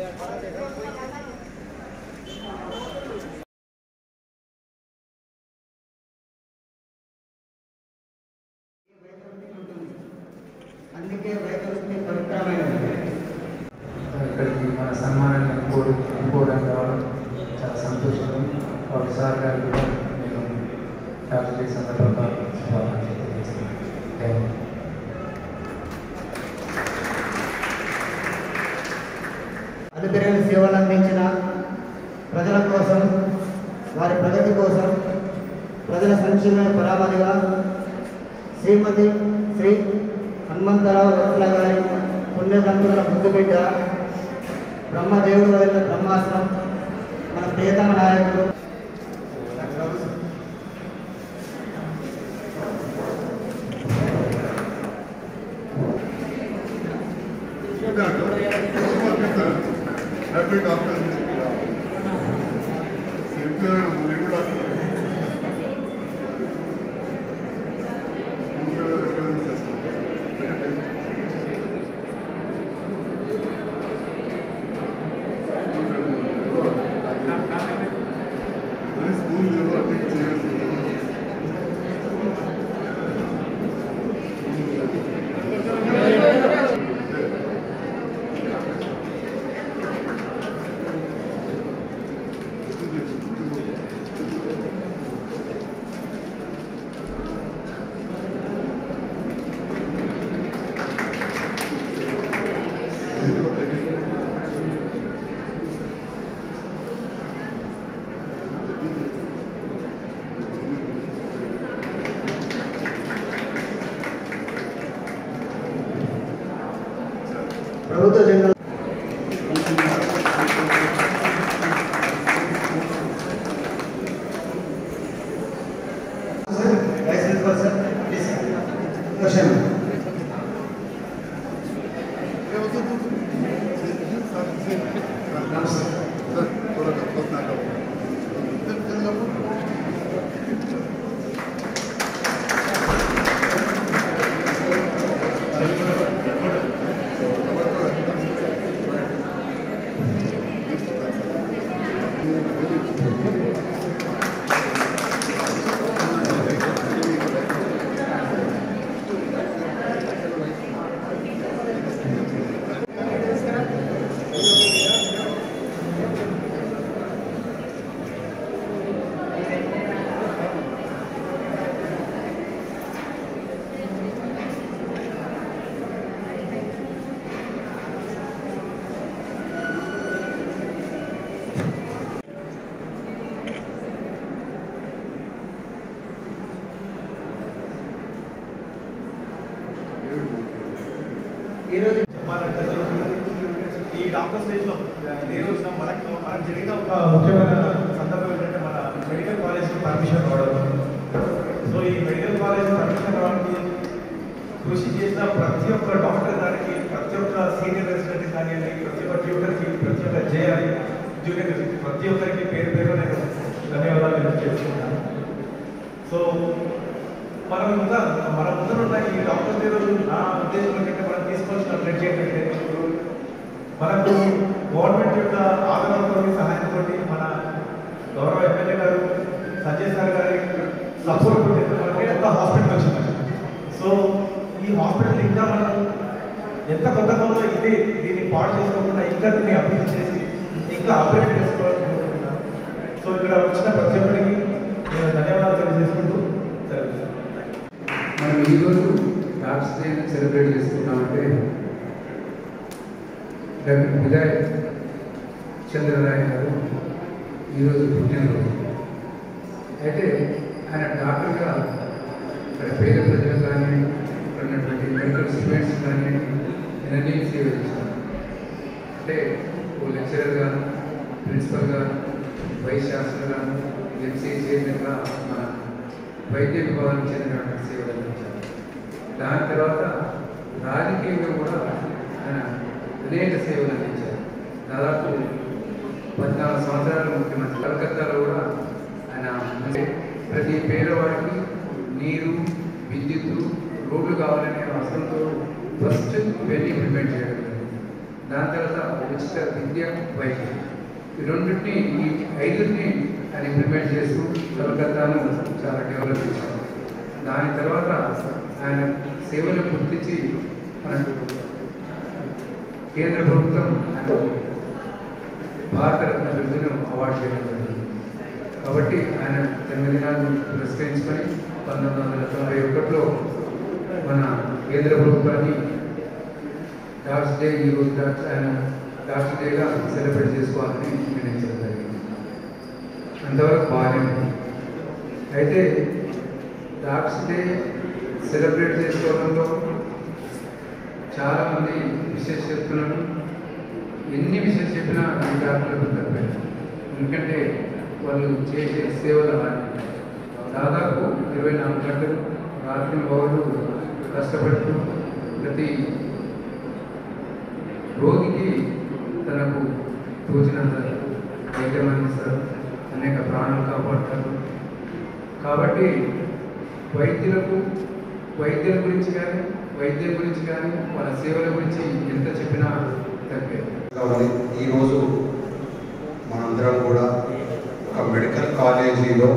అందుకే వైద్యుడికి పవిత్రమైనది ఇక్కడికి మన సన్మానాన్ని అనుకోవడం అనుకోవడం రావడం చాలా సంతోషం వారి సార్ గారు కూడా నేను డాక్టర్ డే సందర్భంగా శుభాకాంక్షలు తెలియజేస్తున్నాను థ్యాంక్ యూ అలుపెరగని సేవలు అందించిన ప్రజల కోసం వారి ప్రగతి కోసం ప్రజల సంక్షేమ పరామతిగా శ్రీమతి శ్రీ హనుమంతరావు రత్న గారి పుణ్యదంతుల ముద్దుబిడ్డ బ్రహ్మదేవుడు వదిలిన బ్రహ్మాస్త్రం మన ప్రియతమ నాయకుడు హ్యాపీ డాక్టర్ సింపుల్ నేను డాక్టర్ స్కూల్ చేయాల్సింది ప్రభుత్వ జంగల్ vice principal sir please question ఈరోజు చెప్పాలంటే ఈ డాక్టర్ స్టేజ్లో ఏ రోజున మనకు మనకు జరిగిన ఒక ముఖ్యమైన సందర్భం ఏంటంటే మన మెడికల్ కాలేజ్కి పర్మిషన్ రావడం సో ఈ మెడికల్ కాలేజ్ పర్మిషన్ రావడానికి కృషి చేసిన ప్రతి ఒక్క డాక్టర్ దానికి ప్రతి ఒక్క సీనియర్ రెసిడెంట్ కానివ్వండి ప్రతి ఒక్క ట్యూటర్కి ప్రతి ఒక్క జేఆర్ జూనియర్ ప్రతి ఒక్కరికి పేరు పేరు నేను ధన్యవాదాలు తెలియజేస్తున్నాను సో మనం ముందర మన ముందర ఉన్న ఈ డాక్టర్స్ ఈరోజు నా ఉద్దేశం ఏంటంటే మనం తీసుకోవాల్సిన బ్లడ్ ఏంటంటే ఇప్పుడు మనకు గవర్నమెంట్ యొక్క ఆదరణతో సహాయంతో మన గౌరవ ఎమ్మెల్యే గారు సంజయ్ సార్ గారి సపోర్ట్ మనకి ఎంత హాస్పిటల్ వచ్చింది సో ఈ హాస్పిటల్ ఇంకా మనం ఎంత కొత్త కొత్త ఇది దీన్ని పాడు చేసుకోకుండా ఇంకా దీన్ని అభివృద్ధి చేసి ఇంకా అప్డేట్ చేసుకోవాలని కోరుకుంటున్నాను సో ఇక్కడ వచ్చిన ప్రతి ఒక్కరికి నేను ధన్యవాదాలు తెలియజేసుకుంటూ జరుగుతుంది మనం ఈరోజు డాక్టర్స్ డే సెలబ్రేట్ చేసుకుంటామంటే డాక్టర్ విజయ్ చంద్రరాయ్ గారు ఈరోజు పుట్టినరోజు అయితే ఆయన డాక్టర్గా ఇక్కడ పేద ప్రజలు కానీ ఇక్కడ ఉన్నటువంటి మెడికల్ స్టూడెంట్స్ కానీ ఎనర్జీ సేవ చేస్తారు అంటే ఓ లెక్చరర్గా ప్రిన్సిపల్గా వైస్ ఛాన్సలర్గా ఎంసీ చైర్మన్గా మన వైద్య విభాగానికి చెందినటువంటి సేవలు అందించారు దాని తర్వాత రాజకీయంగా కూడా ఆయన అనేక సేవలు అందించారు దాదాపు పద్నాలుగు సంవత్సరాలు ముఖ్యమంత్రి కలకత్తాలో కూడా ఆయన అంటే ప్రతి పేదవాడికి నీరు విద్యుత్తు రోడ్లు కావాలనే అవసరంతో ఫస్ట్ ఇవన్నీ ఇంప్లిమెంట్ చేయడం జరిగింది దాని తర్వాత ఉచిత విద్య వైద్యం ఈ రెండింటిని ఈ ఐదుని ఆయన ఇంప్లిమెంట్ చేస్తూ కలకత్తాను చాలా డెవలప్ చేశారు దాని తర్వాత ఆయన సేవలు గుర్తించి మనకు కేంద్ర ప్రభుత్వం ఆయనకు భారతరత్న బిరుదును అవార్డు చేయడం జరిగింది కాబట్టి ఆయన జన్మదినాన్ని పురస్కరించుకొని పంతొమ్మిది వందల తొంభై ఒకటిలో మన కేంద్ర ప్రభుత్వాన్ని డాక్స్ డే ఈ రోజు డాక్స్ ఆయన డాక్స్ డేగా సెలబ్రేట్ చేసుకోవాలని నిర్ణయించడం జరిగింది అంతవరకు బాగానే ఉంది అయితే డాక్స్ డే సెలబ్రేట్ చేసుకోవడంలో చాలామంది విశేష చెప్తున్నారు ఎన్ని విషయాలు చెప్పినా ఈ డాక్టర్లకు తప్పే ఎందుకంటే వాళ్ళు చేసే సేవల వాటి దాదాపు ఇరవై నాలుగు గంటలు రాత్రి పౌరులు కష్టపడుతూ ప్రతి రోగికి తనకు తోచినంత వైద్యం అందిస్తారు అనేక ప్రాణాలు కాపాడతారు కాబట్టి వైద్యులకు వైద్యుల గురించి కానీ వైద్యుల గురించి కానీ వాళ్ళ సేవల గురించి ఎంత చెప్పినా తప్పే కాబట్టి ఈరోజు మనందరం కూడా ఒక మెడికల్ కాలేజీలో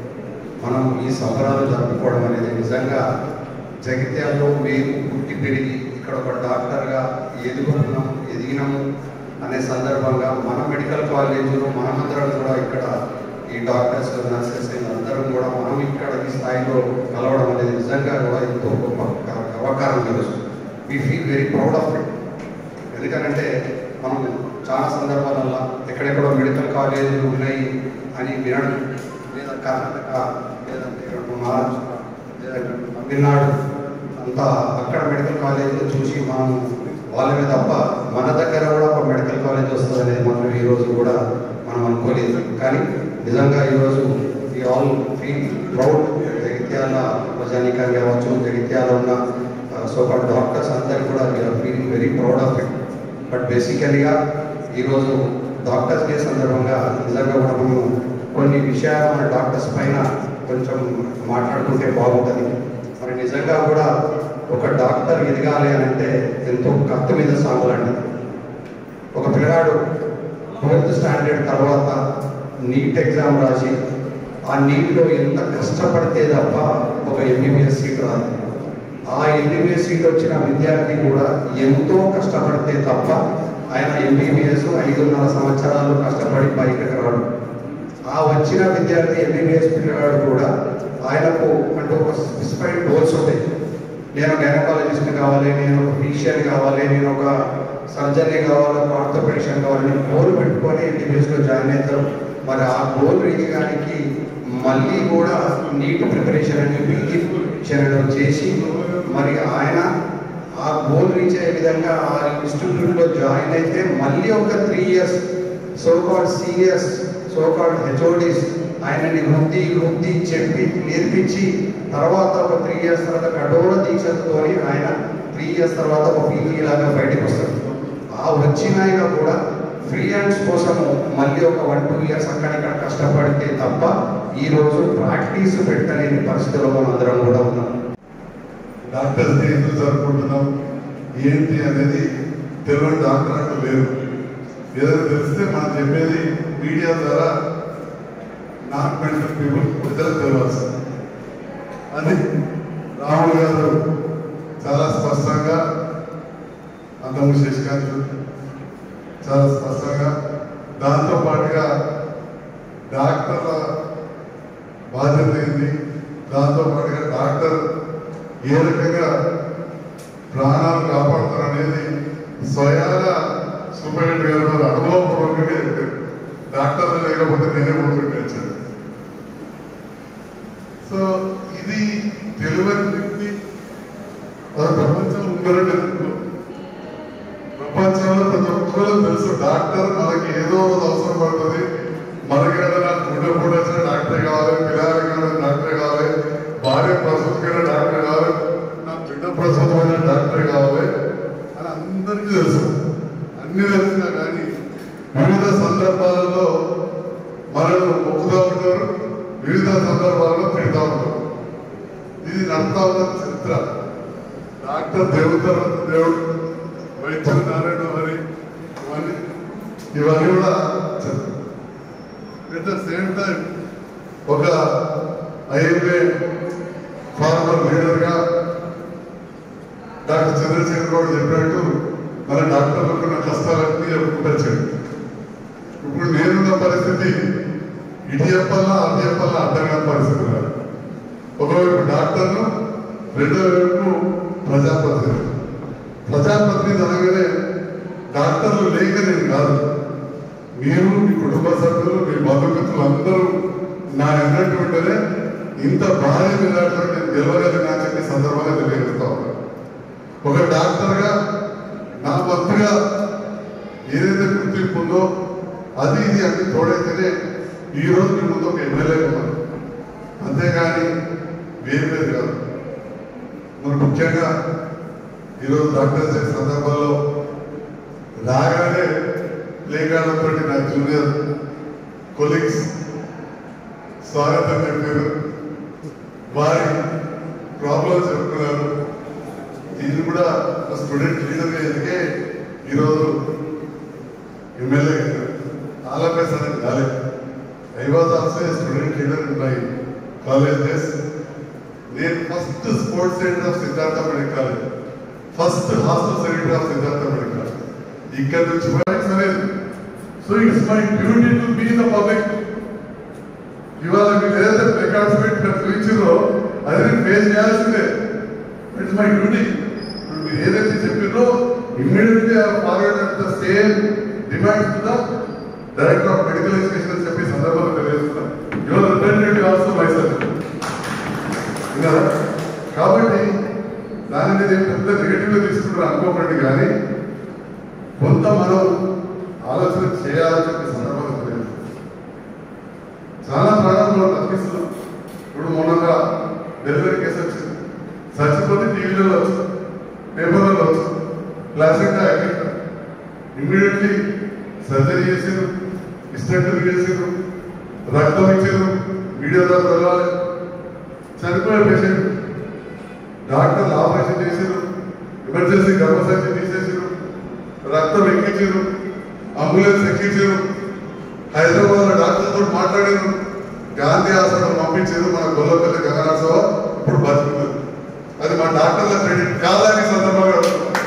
మనం ఈ సంబరాలు జరుపుకోవడం అనేది నిజంగా జగిత్యాల్లో మేము పుట్టి పెరిగి ఇక్కడ ఒక డాక్టర్గా ఎదుగుతున్నాం ఎదిగినాము అనే సందర్భంగా మన మెడికల్ కాలేజీలో మనమందరం కూడా ఇక్కడ ఈ డాక్టర్స్ నర్సెస్ అందరం కూడా మనం ఇక్కడ ఈ స్థాయిలో కలవడం అనేది నిజంగా కూడా ఎంతో గొప్ప గర్వకారం తెలుసు we feel very proud of it ఎందుకనంటే మనం చాలా సందర్భాలలో ఎక్కడెక్కడో మెడికల్ కాలేజీలు ఉన్నాయి అని వినడం లేదా కర్ణాటక లేదంటే ఇక్కడ మహారాష్ట్ర లేదంటే తమిళనాడు అంతా అక్కడ మెడికల్ కాలేజీలు చూసి మనం వాళ్ళమే తప్ప మన దగ్గర కూడా ఒక మెడికల్ కాలేజ్ వస్తుంది అనేది మనం ఈరోజు కూడా మనం అనుకోలేదు కానీ నిజంగా ఈరోజు ఈ ఆల్ ఫీల్ ప్రౌడ్ జగిత్యాల ప్రజానికాన్ని కావచ్చు జగిత్యాల ఉన్న సో కాల్ డాక్టర్స్ అందరు కూడా we are feeling very proud of it but బేసికలీగా ఈరోజు డాక్టర్స్ డే సందర్భంగా నిజంగా కూడా మనం కొన్ని విషయాలు మన డాక్టర్స్ పైన కొంచెం మాట్లాడుకుంటే బాగుంటుంది మరి నిజంగా కూడా ఒక డాక్టర్ ఎదగాలి అని అంటే ఎంతో కత్తి మీద సాగులండి ఒక పిల్లగాడు ట్వెల్త్ స్టాండర్డ్ తర్వాత నీట్ ఎగ్జామ్ రాసి ఆ నీట్లో ఎంత కష్టపడితే తప్ప ఒక ఎంబీబీఎస్ సీట్ రాదు ఆ ఎంబీబీఎస్ సీట్ వచ్చిన విద్యార్థి కూడా ఎంతో కష్టపడితే తప్ప ఆయన ఎంబీబీఎస్ ఐదున్నర సంవత్సరాలు కష్టపడి బయటకు రాడు ఆ వచ్చిన విద్యార్థి ఎంబీబీఎస్ పిల్లగాడు కూడా ఆయనకు అంటూ ఒక స్పెసిఫైడ్ గోల్స్ ఉంటాయి నేను గైనకాలజిస్ట్ కావాలి నేను ఒక ఫిజిషియన్ కావాలి నేను ఒక సర్జరీ కావాలి ఒక ఆర్థోపెడిషన్ కావాలి నేను గోల్ పెట్టుకొని ఎంబీబీఎస్లో జాయిన్ అవుతారు మరి ఆ గోల్ రీచ్ కానికి మళ్ళీ కూడా నీట్ ప్రిపరేషన్ అని పీజీ చేయడం చేసి మరి ఆయన ఆ గోల్ రీచ్ అయ్యే విధంగా ఆ ఇన్స్టిట్యూట్లో జాయిన్ అయితే మళ్ళీ ఒక three years so called seniors so called HODs ఆయనని వృద్ధి వృద్ధి చెప్పి నేర్పించి తర్వాత ఒక త్రీ ఇయర్స్ తర్వాత కఠోర దీక్షతో ఆయన త్రీ ఇయర్స్ తర్వాత ఒక పీజీ లాగా బయటకు వస్తారు ఆ వచ్చిన ఆయన కూడా ఫ్రీ హ్యాండ్స్ కోసము మళ్ళీ ఒక వన్ టూ ఇయర్స్ అక్కడిక్కడ కష్టపడితే తప్ప ఈ రోజు ప్రాక్టీస్ పెట్టలేని పరిస్థితిలో మనం అందరం కూడా ఉన్నాం డాక్టర్స్ డే ఎందుకు జరుపుకుంటున్నాం ఏంటి అనేది తెలియని డాక్టర్ అంటూ లేరు ఏదైనా తెలిస్తే మనం చెప్పేది మీడియా ద్వారా నాన్ మెంటల్ పీపుల్ ప్రజలకు తెలియాల్సింది అది రాహుల్ గారు చాలా స్పష్టంగా అందము శశికాంత్ చాలా స్పష్టంగా దాంతో పాటుగా డాక్టర్ల బాధ్యత ఏంది దాంతో పాటుగా డాక్టర్ ఏ రకంగా ప్రాణాలు కాపాడుతారు అనేది స్వయాగా సూపరింటెండెంట్ గారు వారు అనుభవపూర్వకంగా చెప్పారు డాక్టర్లు లేకపోతే నేనే ముందుకు సో ఇది తెలియని వ్యక్తి మన ప్రపంచంలో ఉండరండి ఎందుకు ప్రపంచంలో ప్రతి ఒక్కరు తెలుసు డాక్టర్ మనకి ఏదో రోజు అవసరం పడుతుంది మనకి ఏదైనా గుండె పూట వచ్చిన డాక్టరే కావాలి పిల్లలకి ఏదైనా డాక్టరే కావాలి భార్య ప్రసూతికైనా డాక్టర్ కావాలి నా బిడ్డ ప్రసూతమైన డాక్టర్ కావాలి అని అందరికీ తెలుసు అన్ని తెలిసినా కానీ వివిధ సందర్భాలలో మనల్ని మొక్కుతూ ఉంటారు వివిధ సందర్భాల్లో తిడతా ఉంటారు ఇది నడుతా ఉన్న చరిత్ర డాక్టర్ దేవుడు తర్వాత దేవుడు వైద్యుడు నారాయణ హరి ఇవన్నీ కూడా ఎట్ ద సేమ్ టైం ఒక ఐఎంఏ ఫార్మర్ లీడర్గా డాక్టర్ చంద్రశేఖర్ గౌడ్ చెప్పినట్టు మన డాక్టర్లకు ఉన్న కష్టాలన్నీ చెప్పుకుంటాడు ఇప్పుడు నేనున్న పరిస్థితి ఇటు చెప్పాలా అటు చెప్పాలా అర్థం కాని పరిస్థితి నాకు. ఒకవైపు డాక్టర్ను రెండో వైపు ప్రజాప్రతినిధి ప్రజాప్రతినిధి అనగానే డాక్టర్లు లేక నేను కాదు మీరు మీ కుటుంబ సభ్యులు మీ బంధుమిత్రులు అందరూ నా ఎన్నట్టు ఉంటేనే ఇంత భారీ మెజార్టీలో నేను గెలవగలిగినా అని చెప్పి సందర్భంగా తెలియజేస్తా ఉన్నాను ఒక డాక్టర్గా నా వంతుగా ఏదైతే గుర్తింపు ఉందో అది ఇది అన్ని తోడైతేనే ఈ రోజు మీ ముందు ఒక ఎమ్మెల్యే ఉన్నాను అంతేగాని వేరు వేరు కాదు మరి ముఖ్యంగా ఈరోజు డాక్టర్ డే సందర్భంలో రాగానే ప్లేకార్డుతో నా జూనియర్ కొలీగ్స్ స్వాగతం చెప్పారు వారి ప్రాబ్లమ్స్ చెప్తున్నారు ఇది కూడా ఒక స్టూడెంట్ లీడర్గా ఎదిగే ఈరోజు ఎమ్మెల్యే ఆలపేస్ అనేది కాలేదు I was also student leader in my college days నేను first sports centre of Siddhartha medical college first hostel secretary of Siddhartha medical college ఇక్కడ నుంచి బయటకు సరేది so it's my duty to be the public ఇవాళ మీరు ఏదైతే ప్రికార్డ్స్ పెట్టి చూపించారో అది నేను ఫేస్ చేయాల్సిందే ఇట్స్ మై డ్యూటీ ఇప్పుడు మీరు ఏదైతే చెప్పారో immediately forward the same demands to the director of medical education అని చెప్పి సందర్భంలో తెలియజేస్తున్నాం యువర్ రిప్రజెంటేటివ్ ఆల్సో మైసెల్ఫ్ విన్నారా కాబట్టి దాని మీద ఏం పెద్ద నెగిటివ్గా తీసుకుంటారు అనుకోకండి కానీ కొంత మనం ఆలోచన చేయాలని చెప్పి సందర్భంగా తెలియదు చాలా ప్రాణంలో తప్పిస్తున్నాం ఇప్పుడు మొన్నగా డెలివరీ కేసు వచ్చింది చచ్చిపోతే టీవీలలో వచ్చింది పేపర్లలో వచ్చింది ప్లాస్టిక్ యాక్టివ్ ఇమ్మీడియట్లీ సర్జరీ చేసారు ఇస్టెంటరీ చేసారు రక్తం ఇచ్చారు వీడియో ద్వారా వెళ్ళాలి చనిపోయే పేషెంట్ డాక్టర్లు ఆపరేషన్ చేసారు ఎమర్జెన్సీ గర్భసంచి తీసేసారు రక్తం ఎక్కించారు అంబులెన్స్ ఎక్కించారు హైదరాబాద్ లో డాక్టర్ తోటి మాట్లాడారు గాంధీ హాస్పిటల్ పంపించారు మన గొల్లపల్లి గంగనాథ సభ ఇప్పుడు బతుకున్నారు అది మా డాక్టర్ల క్రెడిట్ కాదని ఈ సందర్భంగా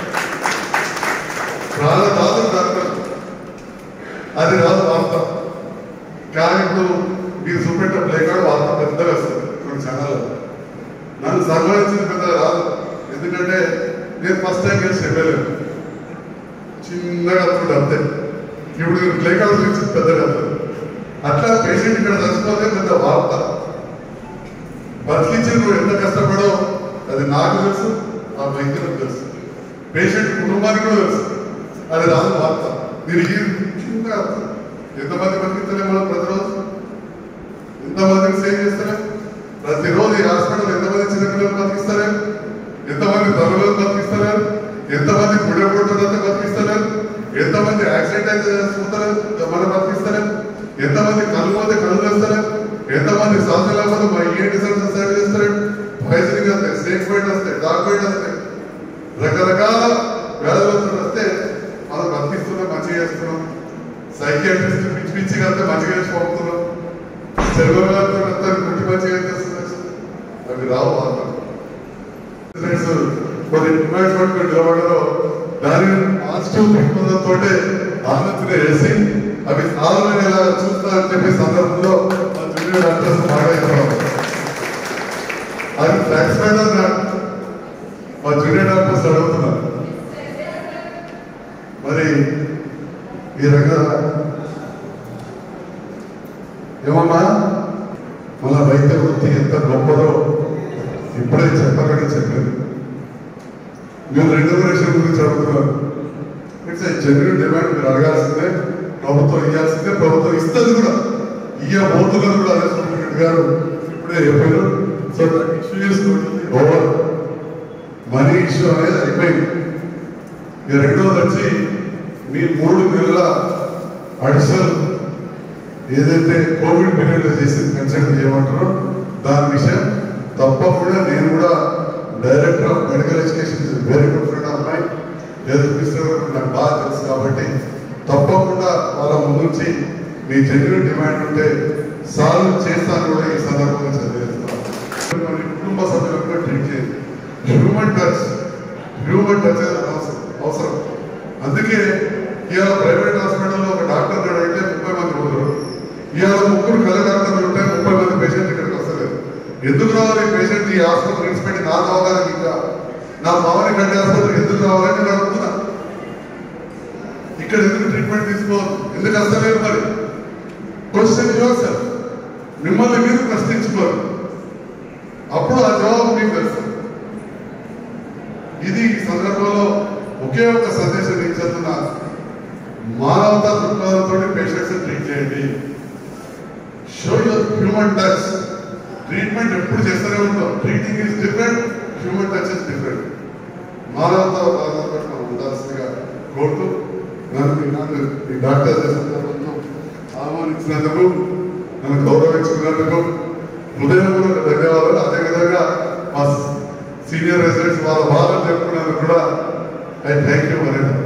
రాదు రాదు డాక్టర్ అది రాదు వార్త కానీ ఇప్పుడు మీరు చూపెట్టిన ప్లే కార్డు వార్త పెద్దగా వస్తుంది కొన్ని ఛానల్ నన్ను సన్మానించింది పెద్దగా రాదు ఎందుకంటే నేను ఫస్ట్ టైం కలిసి ఎమ్మెల్యే చిన్నగా వస్తుంది అంతే ఇప్పుడు మీరు ప్లే కార్డు గురించి పెద్దగా వస్తుంది అట్లా పేషెంట్ ఇక్కడ చచ్చిపోతే పెద్ద వార్త బతికించి నువ్వు ఎంత కష్టపడో అది నాకు తెలుసు ఆ వైద్యులకు తెలుసు పేషెంట్ కుటుంబానికి కూడా తెలుసు అది రాదు వార్త మీరు ఈ చిన్నగా వస్తుంది. ఎంతమంది బతికిస్తలే మనం ప్రతిరోజు ఎంతమందిని సేవ్ చేస్తలే ప్రతిరోజు ఈ హాస్పిటల్ ఎంతమంది చిన్నపిల్లలు బతికిస్తలే ఎంతమంది తల్లులను బతికిస్తలేరు ఎంతమంది గుండె కొట్టుదంతా బతికిస్తలేరు ఎంతమంది యాక్సిడెంట్ అయితే చూస్తలేరు మనం బతికిస్తలేరు ఎంతమంది కళ్ళు పోతే కళ్ళు వేస్తలేరు ఎంతమంది శ్వాస లేకపోతే మా ఏంటి సార్ సైడ్ చేస్తలేరు పాయిజనింగ్ వస్తాయి స్నేక్ బైట్ వస్తాయి డాగ్ బైట్ వస్తాయి రకరకాల వ్యాధులతో వస్తే మనం బతికిస్తున్నాం మంచిగా చేస్తున్నాం సైకియాట్రిస్ట్ పిచ్చి పిచ్చిగా అంతా మంచిగా చేసి పంపుతున్నాం చర్మగారితో అంతా గుట్టి మంచిగా చేస్తున్నాం అవి రావు మాట బిజినెస్ కొన్ని డిమాండ్స్ పట్టుకుని నిలబడలో దాని పాజిటివ్ దృక్పథంతో ఆలోచన చేసి అవి సాధన ఎలా చూస్తారని చెప్పే సందర్భంలో మా జూనియర్ డాక్టర్స్ మాట్లాడుతున్నాం అది ట్యాక్స్ పేటర్ మా జూనియర్ డాక్టర్స్ అడుగుతున్నారు మరి ఈ రకంగా ఏమమ్మా మన వైద్య వృత్తి ఎంత గొప్పదో ఇప్పుడే చెప్పకనే చెప్పారు మీరు రెగ్యులరేషన్ గురించి అడుగుతున్నారు ఇట్స్ జెన్యున్ డిమాండ్ మీరు అడగాల్సిందే ప్రభుత్వం ఇవ్వాల్సిందే ప్రభుత్వం ఇస్తుంది కూడా ఇయ్యబోతున్నది కూడా అదే సుబ్రహ్మణ్యం గారు ఇప్పుడే చెప్పారు so issue is over money issue అనేది అయిపోయింది ఇక రెండోది వచ్చి మీ మూడు నెలల అడిషనల్ ఏదైతే కోవిడ్ పీరియడ్లో చేసి కన్సల్ట్ చేయమంటారో దాని విషయం తప్పకుండా నేను కూడా director of medical education is very good friend of my లేదు కృష్ణ నాకు బాగా తెలుసు కాబట్టి తప్పకుండా వాళ్ళ ముందుంచి మీ జెన్యున్ డిమాండ్ ఉంటే సాల్వ్ చేస్తాను కూడా ఈ సందర్భంగా చదివేస్తాను మరి కుటుంబ సభ్యులకు ట్రీట్ చేయండి హ్యూమన్ టచ్ హ్యూమన్ టచ్ అనేది అవసరం అవసరం అందుకే ఇవాళ ప్రైవేట్ హాస్పిటల్లో ఒక డాక్టర్ గారు అయితే ముప్పై మంది పోతారు ఇవాళ ముగ్గురు కళ్ళ డాక్టర్లు ఉంటే ముప్పై మంది పేషెంట్ ఇక్కడికి వస్తలేదు ఎందుకు రావాలి పేషెంట్ ఈ ఆసుపత్రి విడిచిపెట్టి నా కావాలని ఇంకా నా మామని కంటే ఆసుపత్రికి ఎందుకు రావాలని నేను అడుగుతున్నా ఇక్కడ ఎందుకు ట్రీట్మెంట్ తీసుకోవాలి ఎందుకు వస్తలేదు మరి క్వశ్చన్ యువర్ సెల్ఫ్ మిమ్మల్ని మీరు ప్రశ్నించుకోరు అప్పుడు ఆ జవాబు మీకు తెలుసు ఇది ఈ సందర్భంలో ఒకే ఒక సందేశం నేను చెప్తున్నా మానవతా దృక్పథంతో పేషెంట్స్ ట్రీట్ చేయండి show your human touch treatment ఎప్పుడు చేస్తూనే ఉంటాం treating is different human touch is different మానవతా బాధతో మనం ఉండాల్సిందిగా కోరుతూ నన్ను నన్ను ఈ డాక్టర్ సందర్భంలో ఆహ్వానించినందుకు నన్ను గౌరవించుకున్నందుకు హృదయపూర్వక ధన్యవాదాలు అదేవిధంగా మా సీనియర్ రెసిడెంట్స్ వాళ్ళ బాధలు చెప్పుకున్నందుకు కూడా I thank you very much